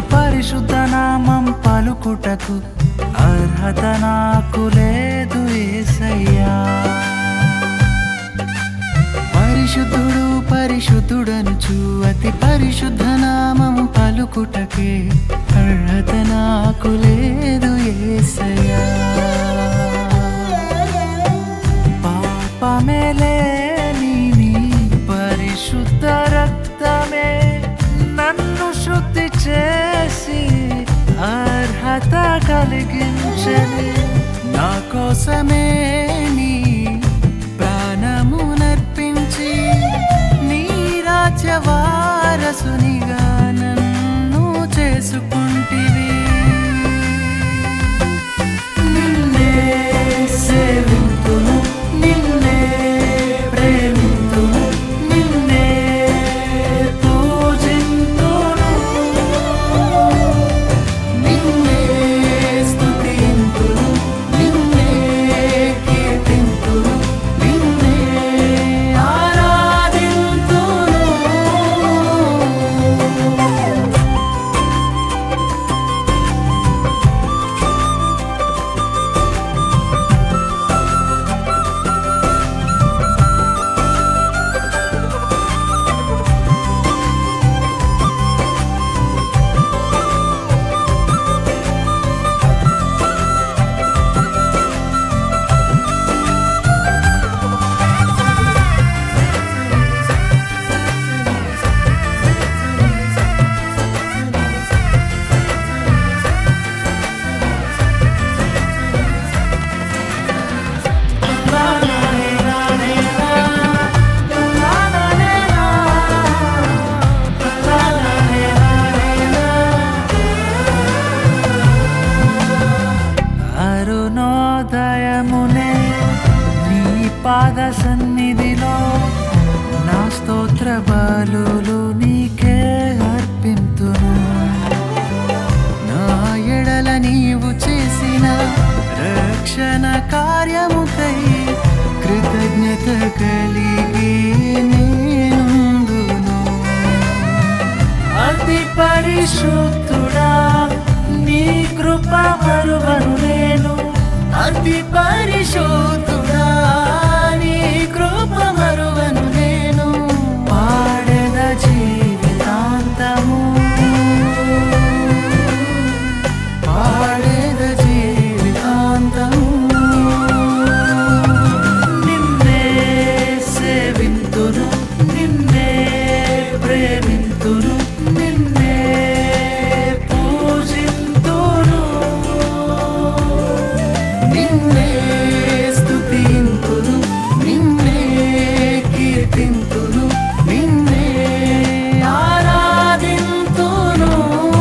అతి పరిశుద్ధ నామం పలుకుటకు అర్హత నాకు లేదు ఏసయ్యా పరిశుద్ధుడు పరిశుద్ధుడనుచు అతి పరిశుద్ధ నామం పలుకుటకే అర్హత నాకు లేదు ఏసయ్యా పాపమే లేని నీ పరిశుద్ధ రక్తమే నన్ను శుద్ధి చేసి అర్హత కలిగించని నా కోసమే నీ ప్రాణము నర్పించి నీ రాజ్య వారసునిగా నన్ను చేసుకుంటివి నిన్నే సేవింతును నిన్నే ప్రేమింతును నిన్నే పూజింతును నిన్నే స్తుతింతును నిన్నే కీర్తింతును నిన్నే ఆరాధింతును అరుణోదయమునే నీ పాద సన్నిధిలో నా స్తోత్ర బలులు నీకే అర్పింతును నా ఎడల నీవు చేసిన రక్షణ కార్యముకై కృతజ్ఞత కలిగి నేనుందును అతి పరిశుద్ధుడా నీ కృప మరువను నేను అతి పరిశుద్ధుడా నీ కృప మరువను నేను పాడెద జీవితాంతము పాడెద జీవితాంతము నిన్నే సేవింతును నిన్నే ప్రేమింతును నిన్నే పూజింతును నిన్నే స్తుతింతును నిన్నే కీర్తింతును నిన్నే ఆరాధింతును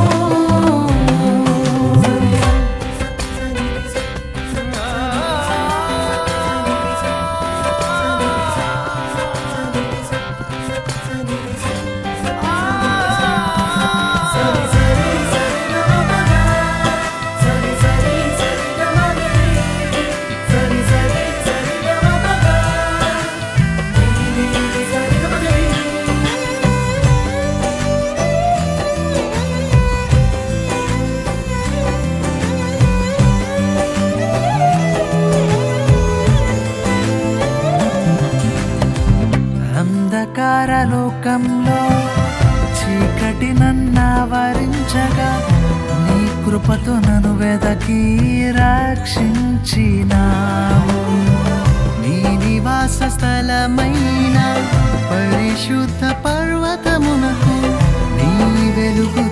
అంధకార లోకంలో చీకటి నన్నావరించగా నీ కృపతో నన్ను వెదకి రక్షించినావు నీ నివాస స్థలమైన పరిశుద్ధ పర్వతమునకు నీ వెలుగు